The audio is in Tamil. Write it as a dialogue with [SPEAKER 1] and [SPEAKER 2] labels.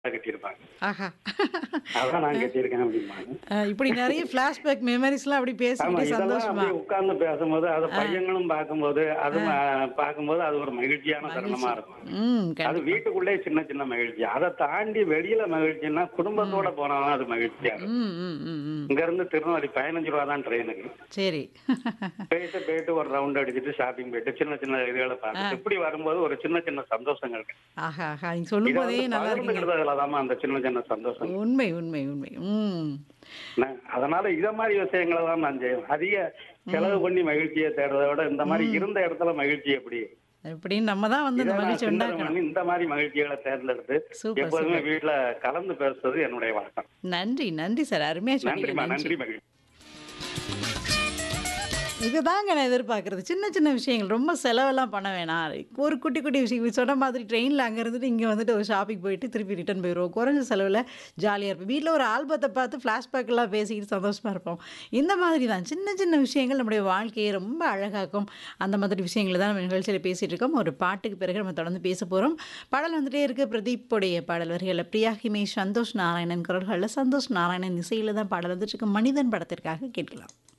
[SPEAKER 1] கட்டியிருப்பாங்க
[SPEAKER 2] ஆஹா
[SPEAKER 1] அதான் நான் கட்டியிருக்கேன் அப்படிம்பாங்க
[SPEAKER 2] அஹ் இப்படி நிறைய ஃப்ளாஷ்பேக் மெமரிஸ்லாம் அப்படி
[SPEAKER 1] ஆமா
[SPEAKER 2] பேசிக்கிட்டு
[SPEAKER 1] இதெல்லாம்
[SPEAKER 2] சந்தோஷமா
[SPEAKER 1] அப்படியே உட்கார்ந்து பேசும்போது அதை பையங்களும் பார்க்கும்போது அது ம- பார்க்கும்போது அது ஒரு மகிழ்ச்சியான தருணமா இருக்கும்
[SPEAKER 2] ம்
[SPEAKER 1] அது
[SPEAKER 2] கண்டிப்பா
[SPEAKER 1] வீட்டுக்குள்ளே சின்ன சின்ன மகிழ்ச்சி அதை தாண்டி வெளியில மகிழ்ச்சின்னா குடும்பத்தோட போனாதான் அது மகிழ்ச்சியா இருக்கும்
[SPEAKER 2] ம் ம் ம் ம்
[SPEAKER 1] இங்க இருந்து திருநெல்வேலி பதினஞ்சு ரூபா தான் ட்ரெயினுக்கு
[SPEAKER 2] சரி
[SPEAKER 1] போயிட்டு போயிட்டு ஒரு ரவுண்ட் அடிச்சுட்டு ஷாப்பிங் போயிட்டு சின்ன சின்ன இதுகளை பார்த்துட்டு இப்படி வரும்போது ஒரு சின்ன சின்ன சந்தோஷங்கள்
[SPEAKER 2] ஆஹா ஆஹா நீங்க சொல்லும் போதே நல்லா இருக்கீங்க
[SPEAKER 1] பகிர்ந்துக்கிறதுலதாம்மா அந்த சின்ன சின்ன சந்தோஷம்
[SPEAKER 2] உண்மை உண்மை உண்மை ம்
[SPEAKER 1] நான் அதனால இத மாதிரி விஷயங்களை தான் நான் செய்வேன் அதிக செலவு பண்ணி மகிழ்ச்சியை தேடுறதை விட இந்த மாதிரி இருந்த இடத்துல மகிழ்ச்சி எப்படி
[SPEAKER 2] எப்படின்னு நம்ம தான் வந்து
[SPEAKER 1] இதை
[SPEAKER 2] இந்த
[SPEAKER 1] நான்
[SPEAKER 2] மகிழ்ச்சி
[SPEAKER 1] சிந்தனை
[SPEAKER 2] உண்டாக்கணும்
[SPEAKER 1] பண்ணி இந்த மாதிரி மகிழ்ச்சிகளை தேர்ந்தெடுத்து
[SPEAKER 2] சூப்பர்
[SPEAKER 1] எப்போதுமே
[SPEAKER 2] சூப்பர்
[SPEAKER 1] வீட்டுல கலந்து பேசுறது என்னுடைய வழக்கம்
[SPEAKER 2] நன்றி நன்றி சார் அருமையா சொன்னீங்க
[SPEAKER 1] நன்றிம்மா
[SPEAKER 2] நன்றி
[SPEAKER 1] நன்றி மகிழ்ச்சி
[SPEAKER 2] இதுதாங்க நான் எதிர்பார்க்கறது சின்ன சின்ன விஷயங்கள் ரொம்ப செலவெல்லாம் பண்ண வேணாம் ஒரு குட்டி குட்டி விஷயம் சொன்ன மாதிரி ட்ரெயினில் அங்கே இருந்துட்டு இங்கே வந்துட்டு ஒரு ஷாப்பிங் போயிட்டு திருப்பி ரிட்டர்ன் போயிடுவோம் குறைஞ்ச செலவில் ஜாலியாக இருப்போம் வீட்டில் ஒரு ஆல்பத்தை பார்த்து ஃப்ளாஷ்பேக்கெல்லாம் பேசிக்கிட்டு சந்தோஷமாக இருப்போம் இந்த மாதிரி தான் சின்ன சின்ன விஷயங்கள் நம்முடைய வாழ்க்கையை ரொம்ப அழகாக்கும் அந்த மாதிரி விஷயங்களை தான் நம்ம நிகழ்ச்சியில் பேசிகிட்டு இருக்கோம் ஒரு பாட்டுக்கு பிறகு நம்ம தொடர்ந்து பேச போகிறோம் பாடல் வந்துட்டே இருக்கு பிரதீப்புடைய பாடல் வரிகளில் பிரியா ஹிமேஷ் சந்தோஷ் நாராயணன் குரல்களில் சந்தோஷ் நாராயணன் இசையில் தான் பாடல் வந்துட்டு இருக்கு மனிதன் படத்திற்காக கேட்கலாம்